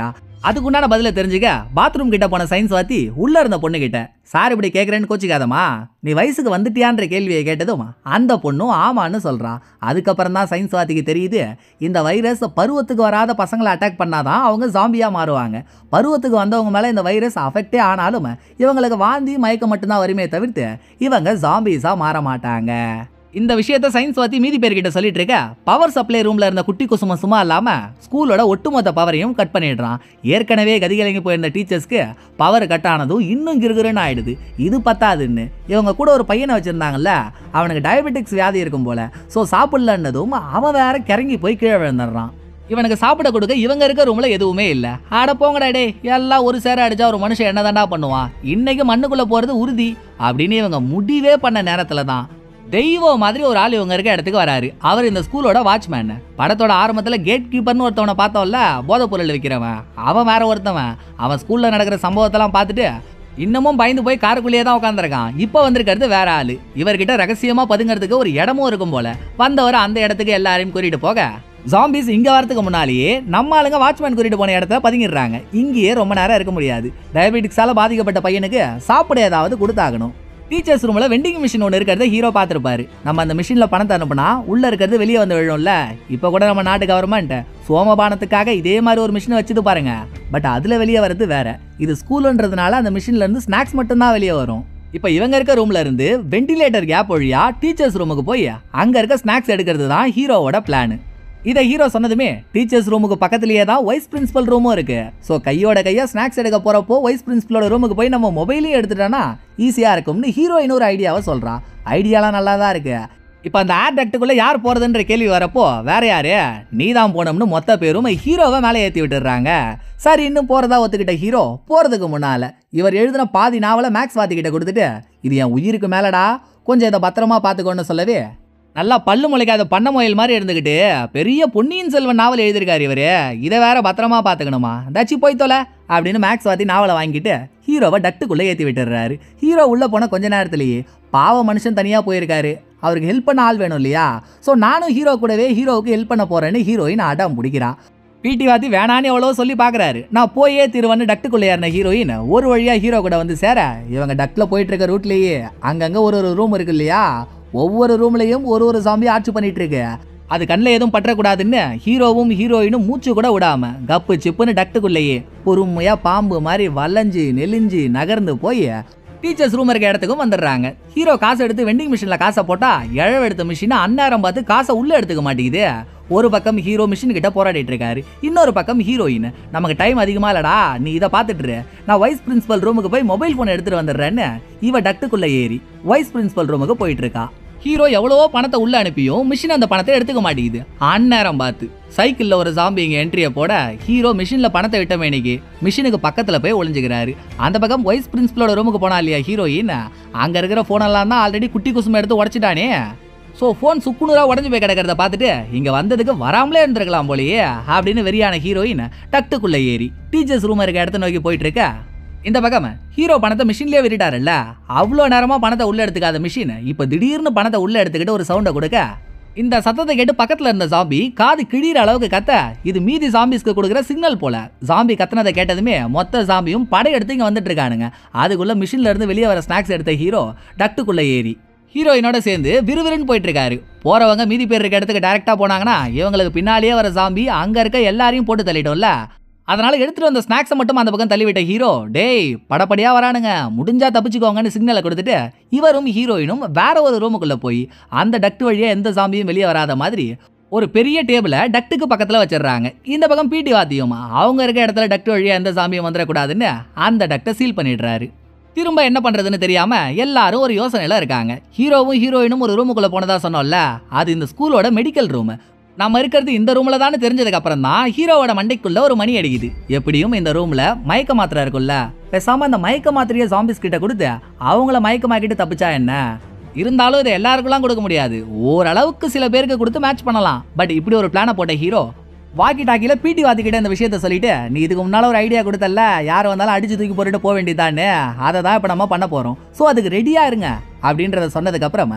அதுக்குண்டான பதில தெரிஞ்சுக்க பாத்ரூம் கிட்ட போன சயின்ஸ் வாத்தி உள்ள இருந்த பொண்ணு கிட்ட சார் இப்படி கேட்குறேன்னு கோச்சிக்காதம்மா நீ வயசுக்கு வந்துட்டியான்ற கேள்வியை கேட்டதும் அந்த பொண்ணும் ஆமான்னு சொல்றான் அதுக்கப்புறம் தான் சயின்ஸ் வாத்திக்கு தெரியுது இந்த வைரஸ் பருவத்துக்கு வராத பசங்களை அட்டாக் பண்ணாதான் அவங்க ஜாம்பியா மாறுவாங்க பருவத்துக்கு வந்தவங்க மேல இந்த வைரஸ் அஃபெக்டே ஆனாலும் இவங்களுக்கு வாந்தி மயக்கம் மட்டும்தான் வருமே தவிர்த்து இவங்க ஜாம்பிஸா மாற மாட்டாங்க இந்த விஷயத்த சயின்ஸ் வாத்தி மீதி பேர்கிட்ட சொல்லிட்டு இருக்க பவர் சப்ளை ரூம்ல இருந்த குட்டி குசும சும்மா இல்லாம ஸ்கூலோட ஒட்டுமொத்த பவரையும் கட் பண்ணிடுறான் ஏற்கனவே கதிகலங்கி போயிருந்த டீச்சர்ஸ்க்கு பவர் கட் ஆனதும் இன்னும் கிருகிருன்னு ஆயிடுது இது பத்தாதுன்னு இவங்க கூட ஒரு பையனை வச்சிருந்தாங்கல்ல அவனுக்கு டயபெட்டிக்ஸ் வியாதி இருக்கும் போல ஸோ சாப்பிடலன்னதும் அவன் வேற கிறங்கி போய் கீழே விழுந்துடுறான் இவனுக்கு சாப்பிட கொடுக்க இவங்க இருக்க ரூம்ல எதுவுமே இல்ல அட போங்கடா டே எல்லாம் ஒரு சேர அடிச்சா ஒரு மனுஷன் என்னதான்டா பண்ணுவான் இன்னைக்கு மண்ணுக்குள்ள போறது உறுதி அப்படின்னு இவங்க முடிவே பண்ண நேரத்துல தான் தெய்வம் மாதிரி ஒரு ஆள் இவங்க இருக்க இடத்துக்கு வராரு அவர் இந்த ஸ்கூலோட வாட்ச்மேன் படத்தோட ஆரம்பத்துல கேட் கீப்பர்னு ஒருத்தவனை பார்த்தோம்ல போதைப் பொருள் விற்கிறவன் அவன் வேற ஒருத்தவன் அவன் ஸ்கூல்ல நடக்கிற சம்பவத்தெல்லாம் பார்த்துட்டு இன்னமும் பயந்து போய் காருக்குள்ளேயே தான் உட்காந்துருக்கான் இப்போ வந்திருக்கிறது வேற ஆளு இவர்கிட்ட ரகசியமா பதுங்கிறதுக்கு ஒரு இடமும் இருக்கும் போல வந்தவர் அந்த இடத்துக்கு எல்லாரையும் கூட்டிட்டு போக ஜாம்பிஸ் இங்க வரதுக்கு முன்னாலேயே நம்ம ஆளுங்க வாட்ச்மேன் கூட்டிட்டு போன இடத்துல பதுங்கிடுறாங்க இங்கேயே ரொம்ப நேரம் இருக்க முடியாது டயபெட்டிக்ஸால பாதிக்கப்பட்ட பையனுக்கு சாப்பிட ஏதாவது கொடுத்தாகணும் டீச்சர்ஸ் ரூம்ல வெண்டிங் மிஷின் ஒன்று இருக்கிறத ஹீரோ பார்த்துருப்பாரு நம்ம அந்த மிஷினில் பணத்தை அனுப்புனா உள்ள இருக்கிறது வெளியே வந்து விழும்ல இப்போ கூட நம்ம நாட்டு கவர்மெண்ட் சோமபானத்துக்காக இதே மாதிரி ஒரு மிஷினை வச்சுது பாருங்க பட் அதில் வெளியே வர்றது வேற இது ஸ்கூலுன்றதுனால அந்த மிஷின்ல இருந்து ஸ்நாக்ஸ் மட்டும்தான் வெளியே வரும் இப்போ இவங்க இருக்க ரூம்ல இருந்து வெண்டிலேட்டர் கேப் வழியா டீச்சர்ஸ் ரூமுக்கு போய் அங்க இருக்க ஸ்நாக்ஸ் எடுக்கிறது தான் ஹீரோவோட பிளான் இதை ஹீரோ சொன்னதுமே டீச்சர்ஸ் ரூமுக்கு பக்கத்துலயே தான் வைஸ் பிரின்சிபல் ரூமும் இருக்கு ஸோ கையோட கையா ஸ்நாக்ஸ் எடுக்க போறப்போ வைஸ் பிரின்சிபலோட ரூமுக்கு போய் நம்ம மொபைலையும் எடுத்துட்டோன்னா ஈஸியா இருக்கும்னு ஹீரோ இன்னொரு ஐடியாவை சொல்றான் ஐடியாலாம் நல்லா தான் இருக்கு இப்போ அந்த ஏர் டக்டுக்குள்ள யார் போறதுன்ற கேள்வி வரப்போ வேற யாரு நீ தான் போனோம்னு மொத்த பேரும் ஹீரோவை மேலே ஏற்றி விட்டுடுறாங்க சரி இன்னும் போறதா ஒத்துக்கிட்ட ஹீரோ போறதுக்கு முன்னால இவர் எழுதின பாதி நாவலை மேக்ஸ் வாத்திக்கிட்ட கொடுத்துட்டு இது என் உயிருக்கு மேலடா கொஞ்சம் இதை பத்திரமா பார்த்துக்கோன்னு சொல்லவே நல்லா பல்லு முளைக்காத பண்ண முயல் மாதிரி இருந்துக்கிட்டு பெரிய பொன்னியின் செல்வன் நாவல் எழுதியிருக்காரு இவரு இதை வேற பத்திரமா பார்த்துக்கணுமா தச்சு போய் தொலை அப்படின்னு மேக்ஸ் வாத்தி நாவலை வாங்கிட்டு ஹீரோவை டக்டுக்குள்ளே ஏற்றி விட்டுறாரு ஹீரோ உள்ளே போன கொஞ்ச நேரத்திலேயே பாவ மனுஷன் தனியாக போயிருக்காரு அவருக்கு ஹெல்ப் பண்ண ஆள் வேணும் இல்லையா ஸோ நானும் ஹீரோ கூடவே ஹீரோவுக்கு ஹெல்ப் பண்ண போறேன்னு ஹீரோயின் அடம் பிடிக்கிறான் பிடி வாத்தி வேணான்னு எவ்வளோ சொல்லி பார்க்குறாரு நான் போயே திருவன்னு டக்டுக்குள்ளே ஏறின ஹீரோயின் ஒரு வழியாக ஹீரோ கூட வந்து சேர இவங்க டக்கில் போயிட்டு இருக்க ரூட்லேயே அங்கங்கே ஒரு ஒரு ரூம் இருக்கு இல்லையா ஒவ்வொரு ரூம்லையும் ஒரு ஒரு சாம்பி ஆட்சி பண்ணிட்டு இருக்கு அது கண்ணில் எதுவும் பற்றக்கூடாதுன்னு ஹீரோவும் ஹீரோயினும் மூச்சு கூட விடாம கப்பு சிப்புன்னு டக்டுக்குள்ளேயே பொறுமையா பாம்பு மாதிரி வளைஞ்சு நெலிஞ்சு நகர்ந்து போய் டீச்சர்ஸ் ரூம் இருக்க இடத்துக்கும் வந்துடுறாங்க ஹீரோ காசு எடுத்து வெண்டிங் மிஷினில் காசை போட்டா இழவு எடுத்த மிஷினை அந்நேரம் பார்த்து காசை உள்ள எடுத்துக்க மாட்டேங்குது ஒரு பக்கம் ஹீரோ மிஷின் கிட்ட போராடிட்டு இருக்காரு இன்னொரு பக்கம் ஹீரோயின் நமக்கு டைம் அதிகமா இல்லடா நீ இதை பார்த்துட்டு இரு. நான் வைஸ் பிரின்சிபல் ரூமுக்கு போய் மொபைல் ஃபோன் எடுத்துட்டு வந்துடுறேன்னு இவ டக்டுக்குள்ள ஏறி வைஸ் பிரின்சிபல் ரூமுக்கு போயிட்டு இருக்கா ஹீரோ எவ்வளவோ பணத்தை உள்ள அனுப்பியும் மிஷின் அந்த பணத்தை எடுத்துக்க மாட்டேங்குது அந்நேரம் பார்த்து சைக்கிளில் ஒரு ஜாம்பி இங்கே என்ட்ரியை போட ஹீரோ மிஷினில் பணத்தை விட்ட மேனிக்கு மிஷினுக்கு பக்கத்தில் போய் ஒளிஞ்சுக்கிறாரு அந்த பக்கம் வைஸ் பிரின்சிபலோட ரூமுக்கு போனா இல்லையா ஹீரோயின் அங்கே இருக்கிற ஃபோனெல்லாம் தான் ஆல்ரெடி குட்டி குசுமை எடுத்து உடச்சிட்டானே ஸோ ஃபோன் சுக்குநூறா உடஞ்சு போய் கிடக்கிறத பார்த்துட்டு இங்கே வந்ததுக்கு வராமலே இருந்திருக்கலாம் போலயே அப்படின்னு வெறியான ஹீரோயின் டக்டுக்குள்ளே ஏறி டீச்சர்ஸ் ரூம் இருக்க இடத்த நோக்கி போயிட்டு இருக்க இந்த பக்கம் ஹீரோ பணத்தை மிஷின்லயே விட்டுட்டாருல்ல அவ்வளோ நேரமா பணத்தை உள்ள எடுத்துக்காத மிஷின் இப்போ திடீர்னு பணத்தை உள்ள எடுத்துக்கிட்டு ஒரு சவுண்டை கொடுக்க இந்த சத்தத்தை கேட்டு பக்கத்துல இருந்த ஜாம்பி காது கிழிற அளவுக்கு கத்த இது மீதி ஜாம்பிஸ்க்கு கொடுக்குற சிக்னல் போல ஜாம்பி கத்துனதை கேட்டதுமே மொத்த ஜாம்பியும் படையெடுத்து இங்க வந்துட்டு இருக்கானுங்க அதுக்குள்ள மிஷின்ல இருந்து வெளியே வர ஸ்நாக்ஸ் எடுத்த ஹீரோ டக்டுக்குள்ள ஏறி ஹீரோயினோட சேர்ந்து விறுவிறுன்னு போயிட்டு இருக்காரு போறவங்க மீதி பேர் இருக்க இடத்துக்கு டைரக்டா போனாங்கன்னா இவங்களுக்கு பின்னாலேயே வர ஜாம்பி அங்க இருக்க எல்லாரையும் போட்டு தள்ளிட்டோம்ல அதனால எடுத்துட்டு வந்த ஸ்நாக்ஸை மட்டும் அந்த பக்கம் தள்ளிவிட்ட ஹீரோ டேய் படப்படியா வரானுங்க முடிஞ்சா தப்பிச்சுக்கோங்கன்னு சிக்னலை கொடுத்துட்டு இவரும் ஹீரோயினும் வேற ஒரு ரூமுக்குள்ள போய் அந்த டக்ட் வழியா எந்த சாம்பியும் வெளியே வராத மாதிரி ஒரு பெரிய டேபிளை டக்ட்டுக்கு பக்கத்துல வச்சிடுறாங்க இந்த பக்கம் பீட்டி வாத்தியம் அவங்க இருக்க இடத்துல டக்ட் வழியா எந்த சாம்பியும் வந்துடக்கூடாதுன்னு அந்த டக்டை சீல் பண்ணிடுறாரு திரும்ப என்ன பண்றதுன்னு தெரியாம எல்லாரும் ஒரு யோசனையில இருக்காங்க ஹீரோவும் ஹீரோயினும் ஒரு ரூமுக்குள்ள போனதா சொன்னோம்ல அது இந்த ஸ்கூலோட மெடிக்கல் ரூம் நம்ம இருக்கிறது இந்த ரூம்ல தான் தெரிஞ்சதுக்கு அப்புறம் தான் ஹீரோவோட மண்டைக்குள்ள ஒரு மணி அடிக்குது எப்படியும் இந்த ரூம்ல மயக்க மாத்திரை இருக்குல்ல பேசாம அந்த மயக்க மாத்திரையை ஜாம்பிஸ் கிட்ட கொடுத்து அவங்கள மயக்கமாக்கிட்டு தப்பிச்சா என்ன இருந்தாலும் இதை எல்லாருக்குலாம் கொடுக்க முடியாது ஓரளவுக்கு சில பேருக்கு கொடுத்து மேட்ச் பண்ணலாம் பட் இப்படி ஒரு பிளானை போட்ட ஹீரோ வாக்கி டாக்கில பிடி வாத்திக்கிட்ட இந்த விஷயத்த சொல்லிட்டு நீ இதுக்கு முன்னால ஒரு ஐடியா கொடுத்தல்ல யார் வந்தாலும் அடிச்சு தூக்கி போட்டுட்டு போக வேண்டியதான்னு அதை தான் இப்போ நம்ம பண்ண போறோம் ஸோ அதுக்கு ரெடியா இருங்க அப்படின்றத சொன்னதுக்கு அப்புறம்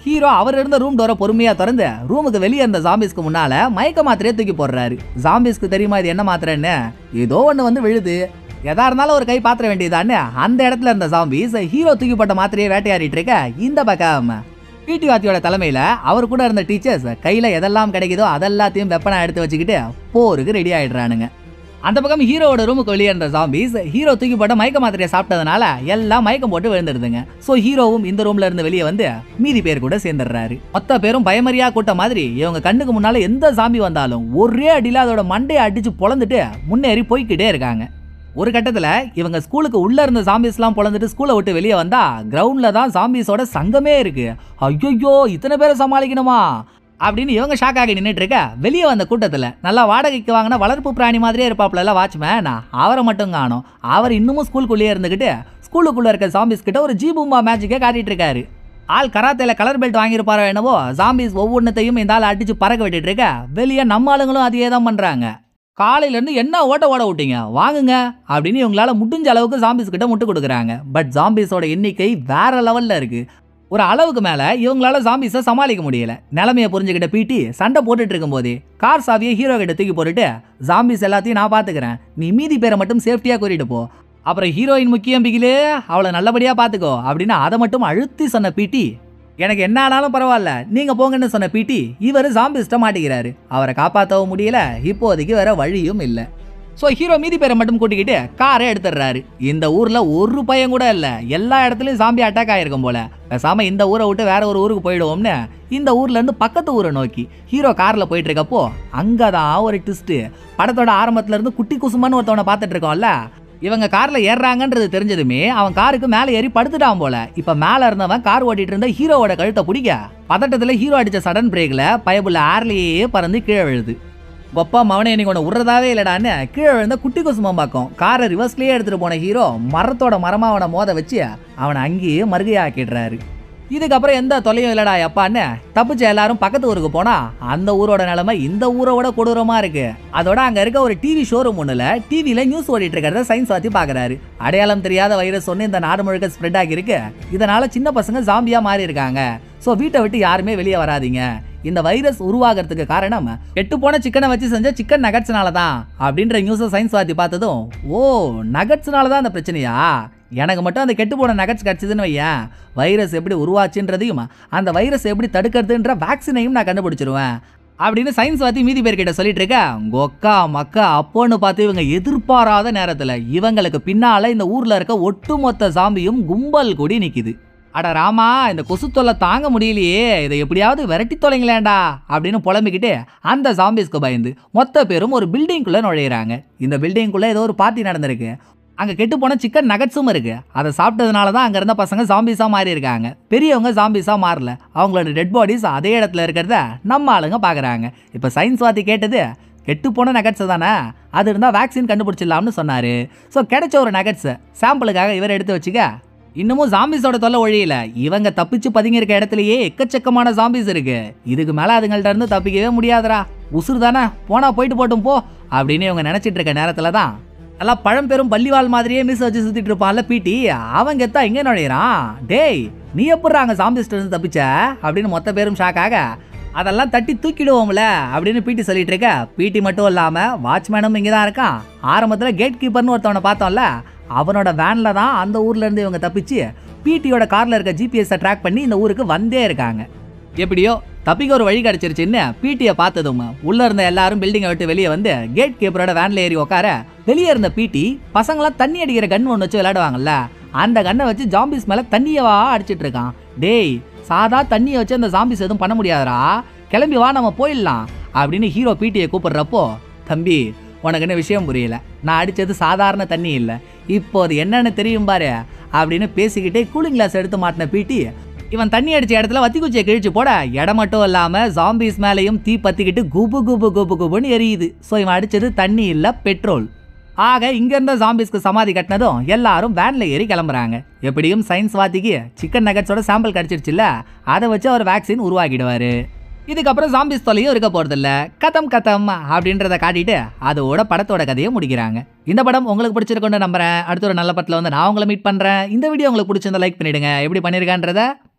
ஹீரோ அவர் இருந்த ரூம் டோரை பொறுமையா திறந்து ரூமுக்கு வெளியே இருந்த ஜாம்பிஸ்க்கு முன்னால மயக்க மாத்திரையை தூக்கி போடுறாரு ஜாம்பிஸ்க்கு தெரியுமா இது என்ன மாத்திரைன்னு ஏதோ ஒண்ணு வந்து விழுது எதா இருந்தாலும் ஒரு கை பாத்திர வேண்டியதான்னு அந்த இடத்துல இருந்த ஜாம்பிஸ் ஹீரோ தூக்கி போட்ட மாத்திரையை வேட்டையாடிட்டு இருக்க இந்த பக்கம் பிடி வாத்தியோட தலைமையில அவர் கூட இருந்த டீச்சர்ஸ் கையில எதெல்லாம் கிடைக்குதோ அதெல்லாத்தையும் வெப்பனா எடுத்து வச்சுக்கிட்டு போருக்கு ரெடி ஆயிடுறானுங்க அந்த பக்கம் ஹீரோவோட ரூமுக்கு வெளியே இருந்த ஜாம்பிஸ் ஹீரோ தூக்கி போட்ட மயக்க மாத்திரையை சாப்பிட்டதுனால எல்லாம் மயக்கம் போட்டு விழுந்துருதுங்க ஸோ ஹீரோவும் இந்த ரூம்ல இருந்து வெளியே வந்து மீதி பேர் கூட சேர்ந்துடுறாரு மொத்த பேரும் பயமறியா கூட்ட மாதிரி இவங்க கண்ணுக்கு முன்னால எந்த ஜாம்பி வந்தாலும் ஒரே அடியில அதோட மண்டையை அடிச்சு பொழந்துட்டு முன்னேறி போய்க்கிட்டே இருக்காங்க ஒரு கட்டத்துல இவங்க ஸ்கூலுக்கு உள்ள இருந்த ஜாம்பிஸ்லாம் பொழந்துட்டு ஸ்கூலை விட்டு வெளியே வந்தா கிரவுண்ட்ல தான் ஜாம்பிஸோட சங்கமே இருக்கு ஐயோ இத்தனை பேரை சமாளிக்கணுமா அப்படின்னு இவங்க ஷாக் ஆகி நின்றுட்டு இருக்க வெளியே வந்த கூட்டத்தில் நல்லா வாடகைக்கு வாங்கின வளர்ப்பு பிராணி மாதிரியே இருப்பாப்புல வாட்ச்மேன் அவரை மட்டும் காணோம் அவர் இன்னமும் ஸ்கூலுக்குள்ளேயே இருந்துக்கிட்டு ஸ்கூலுக்குள்ள இருக்க ஜாம்பிஸ் கிட்ட ஒரு ஜீபூம்பா மேஜிக்கை காட்டிட்டு இருக்காரு ஆள் கராத்தேல கலர் பெல்ட் வாங்கியிருப்பாரோ என்னவோ ஜாம்பிஸ் ஒவ்வொன்றத்தையும் இந்த ஆள் அடிச்சு பறக்க விட்டுட்டு இருக்க வெளியே நம்ம ஆளுங்களும் அதையே தான் பண்றாங்க காலையில இருந்து என்ன ஓட்ட ஓட விட்டீங்க வாங்குங்க அப்படின்னு இவங்களால முடிஞ்ச அளவுக்கு ஜாம்பிஸ் கிட்ட முட்டு கொடுக்குறாங்க பட் ஜாம்பிஸோட எண்ணிக்கை வேற லெவல்ல இருக்கு ஒரு அளவுக்கு மேல இவங்களால ஜாம்பிஸை சமாளிக்க முடியல நிலைமையை புரிஞ்சுக்கிட்ட பிடி சண்டை போட்டுட்டு இருக்கும்போதே கார் சாவியை ஹீரோ கிட்ட தூக்கி போட்டுட்டு ஜாம்பிஸ் எல்லாத்தையும் நான் பாத்துக்கிறேன் நீ மீதி பேரை மட்டும் சேஃப்டியா கூட்டிட்டு போ அப்புறம் ஹீரோயின் முக்கியம் பிகிலே அவளை நல்லபடியா பாத்துக்கோ அப்படின்னு அதை மட்டும் அழுத்தி சொன்ன பிடி எனக்கு என்ன ஆனாலும் பரவாயில்ல நீங்க போங்கன்னு சொன்ன பிடி இவர் ஜாம்பிஸ்ட மாட்டிக்கிறாரு அவரை காப்பாற்றவும் முடியல இப்போதைக்கு வேற வழியும் இல்லை ஸோ ஹீரோ மீதி பேரை மட்டும் கூட்டிக்கிட்டு காரை எடுத்துடுறாரு இந்த ஊர்ல ஒரு பையன் கூட இல்ல எல்லா இடத்துலயும் ஜாம்பி அட்டாக் ஆயிருக்கும் போல பேசாம இந்த ஊரை விட்டு வேற ஒரு ஊருக்கு போயிடுவோம்னு இந்த ஊர்ல இருந்து பக்கத்து ஊரை நோக்கி ஹீரோ கார்ல போயிட்டு இருக்கப்போ அங்கதான் ஒரு ட்விஸ்ட் படத்தோட ஆரம்பத்துல இருந்து குட்டி குசுமான்னு ஒருத்தவனை பார்த்துட்டு இருக்கோம்ல இவங்க கார்ல ஏறுறாங்கன்றது தெரிஞ்சதுமே அவன் காருக்கு மேல ஏறி படுத்துட்டான் போல இப்ப மேல இருந்தவன் கார் ஓட்டிட்டு இருந்த ஹீரோவோட கழுத்தை பிடிக்க பதட்டத்துல ஹீரோ அடிச்ச சடன் பிரேக்ல பயபுள்ள ஏர்லயே பறந்து கீழே விழுது கொப்பா மவனை இன்னைக்கு உன்னை விடுறதாவே இல்லடான்னு கீழே விழுந்த குட்டி குசுமம் பார்க்கும் காரை ரிவர்ஸ்லயே எடுத்துட்டு போன ஹீரோ மரத்தோட மரமா அவனை மோத வச்சு அவனை அங்கேயே மறுகையாக்கிடுறாரு இதுக்கப்புறம் எந்த தொலையும் இல்லடா அப்பான்னு தப்பிச்ச எல்லாரும் பக்கத்து ஊருக்கு போனா அந்த ஊரோட நிலைமை இந்த ஊரோட கொடூரமா இருக்கு அதோட அங்க இருக்க ஒரு டிவி ஷோரூம் ஒண்ணுல டிவில நியூஸ் ஓடிட்டு இருக்கிறத சயின்ஸ் வாத்தி பாக்குறாரு அடையாளம் தெரியாத வைரஸ் ஒன்று இந்த நாடு முழுக்க ஸ்ப்ரெட் ஆகியிருக்கு இதனால சின்ன பசங்க ஜாம்பியா மாறி இருக்காங்க ஸோ வீட்டை விட்டு யாருமே வெளியே வராதீங்க இந்த வைரஸ் உருவாகிறதுக்கு காரணம் கெட்டு போன சிக்கனை வச்சு செஞ்ச சிக்கன் நகட்ஸ்னால தான் அப்படின்ற நியூஸை சயின்ஸ் வாத்தி பார்த்ததும் ஓ நகட்ஸ்னால தான் அந்த பிரச்சனையா எனக்கு மட்டும் அந்த கெட்டு போன நகட்ஸ் கிடச்சிதுன்னு வையேன் வைரஸ் எப்படி உருவாச்சுன்றதையும் அந்த வைரஸ் எப்படி தடுக்கிறதுன்ற வேக்சினையும் நான் கண்டுபிடிச்சிருவேன் அப்படின்னு சயின்ஸ் வாத்தி மீதி பேர்கிட்ட சொல்லிட்டு இருக்க கொக்கா மக்கா அப்போன்னு பார்த்து இவங்க எதிர்பாராத நேரத்தில் இவங்களுக்கு பின்னால இந்த ஊர்ல இருக்க ஒட்டுமொத்த சாம்பியும் கும்பல் கூடி நிக்குது அட ராமா இந்த கொசு தொல்லை தாங்க முடியலையே இதை எப்படியாவது விரட்டி தொலைங்களேண்டா அப்படின்னு புலம்பிக்கிட்டு அந்த ஜாம்பிஸ்க்கு பயந்து மொத்த பேரும் ஒரு பில்டிங்குள்ள நுழையிறாங்க இந்த பில்டிங்குள்ள ஏதோ ஒரு பார்ட்டி நடந்திருக்கு அங்கே கெட்டு போன சிக்கன் நகட்ஸும் இருக்கு அதை சாப்பிட்டதுனால தான் அங்கே இருந்த பசங்க ஜாம்பிஸாக மாறி இருக்காங்க பெரியவங்க ஜாம்பிஸாக மாறல அவங்களோட டெட் பாடிஸ் அதே இடத்துல இருக்கிறத நம்ம ஆளுங்க பார்க்குறாங்க இப்போ சயின்ஸ் வாத்தி கேட்டது கெட்டு போன நகட்ஸ் தானே அது இருந்தால் வேக்சின் கண்டுபிடிச்சிடலாம்னு சொன்னார் ஸோ கிடைச்ச ஒரு நகட்ஸ் சாம்பிளுக்காக இவர் எடுத்து வச்சுக்க இன்னமும் ஜாம்பிஸோட தொல்லை ஒழியல இவங்க தப்பிச்சு பதுங்கி இருக்க இடத்துலயே எக்கச்சக்கமான ஜாம்பிஸ் இருக்கு இதுக்கு மேல அதுங்கள்ட்ட இருந்து தப்பிக்கவே முடியாதுடா உசுறு தானே போனா போயிட்டு போட்டும் போ அப்படின்னு இவங்க நினைச்சிட்டு இருக்க நேரத்துல தான் நல்லா பழம்பெரும் பள்ளிவாள் மாதிரியே மிஸ் வச்சு சுத்திட்டு இருப்பான்ல பீட்டி அவன் கெத்தா இங்க நுழையிறான் டேய் நீ எப்படி அங்க ஜாம்பிஸ்ட் இருந்து தப்பிச்ச அப்படின்னு மொத்த பேரும் ஷாக் ஆக அதெல்லாம் தட்டி தூக்கிடுவோம்ல அப்படின்னு பீட்டி சொல்லிட்டு இருக்க பீட்டி மட்டும் இல்லாம வாட்ச்மேனும் இங்கே தான் இருக்கான் ஆரம்பத்தில் கேட் கீப்பர்னு ஒருத்தவனை பார்த்தோம்ல அவனோட வேன்ல தான் அந்த ஊர்ல இருந்து இவங்க தப்பிச்சு பிடியோட கார்ல இருக்க ஜிபிஎஸ் ட்ராக் பண்ணி இந்த ஊருக்கு வந்தே இருக்காங்க எப்படியோ தப்பிக்க ஒரு வழி கிடைச்சிருச்சுன்னு பிடியை பார்த்ததும் உள்ள இருந்த எல்லாரும் பில்டிங்கை விட்டு வெளியே வந்து கேட் கீப்பரோட வேன்ல ஏறி உட்கார வெளியே இருந்த பிடி பசங்களாம் தண்ணி அடிக்கிற கன் ஒன்று வச்சு விளையாடுவாங்கல்ல அந்த கன்னை வச்சு ஜாம்பிஸ் மேல தண்ணியவா அடிச்சிட்டு இருக்கான் டேய் சாதா தண்ணியை வச்சு அந்த ஜாம்பிஸ் எதுவும் பண்ண முடியாதுடா கிளம்பி வா நம்ம போயிடலாம் அப்படின்னு ஹீரோ பிடியை கூப்பிடுறப்போ தம்பி உனக்கு என்ன விஷயம் புரியல நான் அடிச்சது சாதாரண தண்ணி இல்லை இப்போ அது என்னன்னு தெரியும் பாரு அப்படின்னு பேசிக்கிட்டே கூலிங் கிளாஸ் எடுத்து மாட்டின பிடி இவன் தண்ணி அடிச்ச இடத்துல வத்தி குச்சியை கிழிச்சு போட இடம் மட்டும் இல்லாம ஜாம்பிஸ் மேலேயும் தீ பத்திக்கிட்டு குபு குபு குபு குபுன்னு எரியுது ஸோ இவன் அடிச்சது தண்ணி இல்லை பெட்ரோல் ஆக இங்க இருந்த ஜாம்பிஸ்க்கு சமாதி கட்டினதும் எல்லாரும் வேன்ல ஏறி கிளம்புறாங்க எப்படியும் சயின்ஸ் வாத்திக்கு சிக்கன் நகட்ஸோட சாம்பிள் கிடைச்சிருச்சுல்ல அதை வச்சு அவர் வேக்சின் உருவாக்கிடுவாரு இதுக்கப்புறம் ஜாம்பிஸ் தொலையும் இருக்க போறதில்ல கதம் கதம் அப்படின்றத காட்டிட்டு அதோட படத்தோட கதையை முடிக்கிறாங்க இந்த படம் உங்களுக்கு பிடிச்சிருக்குன்னு நம்புறேன் அடுத்த ஒரு நல்ல படத்தில் வந்து நான் உங்களை மீட் பண்றேன் இந்த வீடியோ உங்களுக்கு பிடிச்சிருந்தா லைக் பண்ணிடுங்க எப்படி பண்ணிருக்கான்றத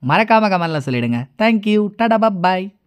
மறக்காமல் கமெண்ட்டில் சொல்லிவிடுங்க தேங்க்யூ டாடா பாய்